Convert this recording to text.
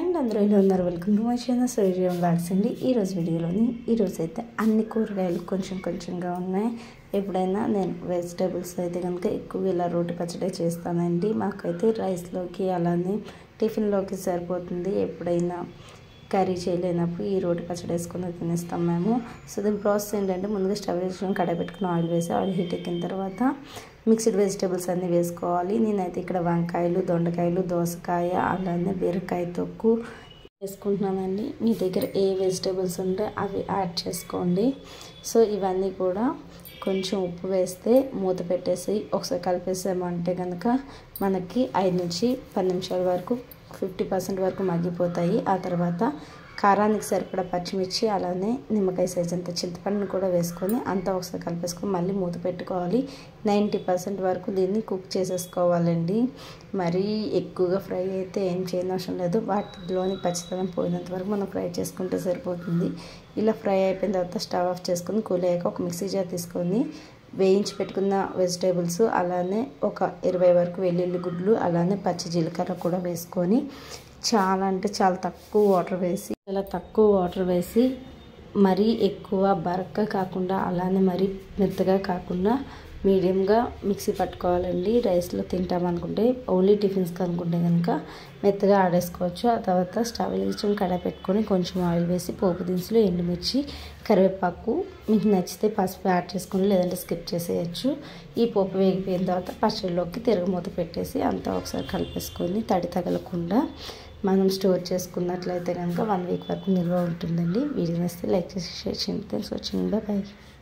and అందరూ ఇలా ఉన్నారు welcome to my channel Suryam blogs అండి ఈరోజు వీడియోలోని ఈరోజు అయితే అన్ని కూరగాయలు కొంచెం కొంచెంగా ఉన్నాయి ఎప్పుడైనా నేను వెజిటేబుల్స్ అయితే కనుక ఎక్కువ ఇలా రోటి పచ్చడి చేస్తానండి మాకైతే రైస్లోకి అలానే టిఫిన్లోకి సరిపోతుంది ఎప్పుడైనా కర్రీ చేయలేనప్పుడు ఈ రోటి పచ్చడి వేసుకొని తినేస్తాం మేము సో దీని ప్రాసెస్ ఏంటంటే ముందుగా స్టవ్ వేసుకొని కడాయి పెట్టుకుని ఆయిల్ వేసి ఆయిల్ హీట్ ఎక్కిన తర్వాత మిక్స్డ్ వెజిటేబుల్స్ అన్నీ వేసుకోవాలి నేనైతే ఇక్కడ వంకాయలు దొండకాయలు దోసకాయ అలానే బీరకాయ తొక్కు వేసుకుంటున్నానండి మీ దగ్గర ఏ వెజిటేబుల్స్ ఉంటే అవి యాడ్ చేసుకోండి సో ఇవన్నీ కూడా కొంచెం ఉప్పు వేస్తే మూత పెట్టేసి ఒకసారి కలిపేసామంటే కనుక మనకి ఐదు నుంచి పది నిమిషాల వరకు ఫిఫ్టీ పర్సెంట్ వరకు మగ్గిపోతాయి ఆ తర్వాత కారానికి సరిపడా పచ్చిమిర్చి అలానే నిమ్మకాయ సైజ్ అంత చింతపండుని కూడా వేసుకొని అంతా ఒకసారి కలిపేసుకొని మళ్ళీ మూత పెట్టుకోవాలి నైంటీ పర్సెంట్ వరకు దీన్ని కుక్ చేసేసుకోవాలండి మరీ ఎక్కువగా ఫ్రై అయితే ఏం చేయనవసరం లేదు వాటిలోని పచ్చితనం పోయినంత వరకు మనం ఫ్రై చేసుకుంటే సరిపోతుంది ఇలా ఫ్రై అయిపోయిన తర్వాత స్టవ్ ఆఫ్ చేసుకొని కూల్ అయ్యాక ఒక మిక్సీ జార్ తీసుకొని వేయించి పెట్టుకున్న వెజిటేబుల్స్ అలానే ఒక ఇరవై వరకు వెల్లుల్లి గుడ్లు అలానే పచ్చి జీలకర్ర కూడా వేసుకొని చాలా అంటే చాలా తక్కువ వాటర్ వేసి చాలా తక్కువ వాటర్ వేసి మరీ ఎక్కువ బరక కాకుండా అలానే మరీ మెత్తగా కాకుండా మీడియంగా మిక్సీ పట్టుకోవాలండి రైస్లో తింటామనుకుంటే ఓన్లీ టిఫిన్స్కి అనుకుంటే కనుక మెత్తగా ఆడేసుకోవచ్చు ఆ తర్వాత స్టవ్ వెలిగించుకొని కడాయి పెట్టుకొని కొంచెం ఆయిల్ వేసి పోపు దినుసులు ఎండుమిర్చి కరివేపాకు మీకు నచ్చితే పసుపు యాడ్ చేసుకొని లేదంటే స్కిప్ చేసేయచ్చు ఈ పోపు వేగిపోయిన తర్వాత పచ్చడిలోకి తిరగమూత పెట్టేసి అంతా ఒకసారి కలిపేసుకొని తడి తగలకుండా మనం స్టోర్ చేసుకున్నట్లయితే కనుక వన్ వీక్ వరకు నిల్వ ఉంటుందండి వీడియో నచ్చితే లైక్ చేసి షేర్ చేయండి థ్యాంక్స్ వాచింగ్ బాయ్